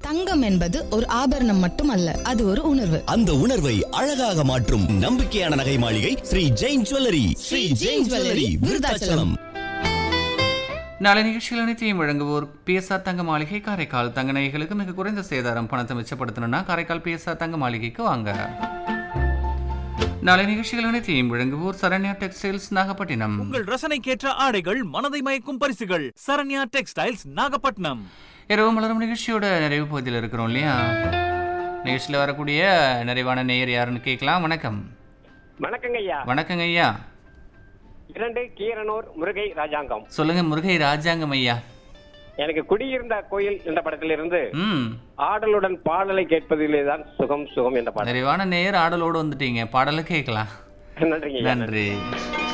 தங்கம் என்பது ஒரு ஆபரணம் மட்டுமல்ல அது ஒரு உணர்வு அந்த உணர்வை அழகாக மாற்றும் நம்பிக்கையான நகை மாளிகை ஸ்ரீ ஜெயின் ஜுவல்லரி ஸ்ரீ ஜெயின் ஜுவல்லரி விருதாச்சலம் நாளை நிகழ்ச்சிகள் அனைத்தையும் வழங்குவோர் பிஎஸ்ஆர் தங்க மாளிகை காரைக்கால் தங்க நகைகளுக்கு மிக குறைந்த சேதாரம் பணத்தை மிச்சப்படுத்தணும்னா காரைக்கால் பிஎஸ்ஆர் தங்க மாளிகைக்கு வாங்க நாளை நிகழ்ச்சிகள் அனைத்தையும் வழங்குவோர் சரண்யா டெக்ஸ்டைல்ஸ் நாகப்பட்டினம் உங்கள் ரசனைக்கேற்ற ஆடைகள் மனதை மயக்கும் பரிசுகள் சரண்யா டெக்ஸ்டைல்ஸ் நாகப்பட்டினம் இரவு மலரும் நிகழ்ச்சியோட நிறைவு பகுதியில் இருக்கிறோம் இல்லையா நிகழ்ச்சியில் வரக்கூடிய நிறைவான நேயர் யாருன்னு கேட்கலாம் வணக்கம் வணக்கங்க ஐயா வணக்கங்க ஐயா இரண்டு கீரனூர் முருகை ராஜாங்கம் சொல்லுங்க முருகை ராஜாங்கம் ஐயா எனக்கு குடியிருந்த கோயில் என்ற படத்திலிருந்து ம் ஆடலுடன் பாடலை கேட்பதிலே தான் சுகம் சுகம் என்ற பாடல் நிறைவான நேயர் ஆடலோடு வந்துட்டீங்க பாடலை கேட்கலாம் நன்றிங்க ஐயா நன்றி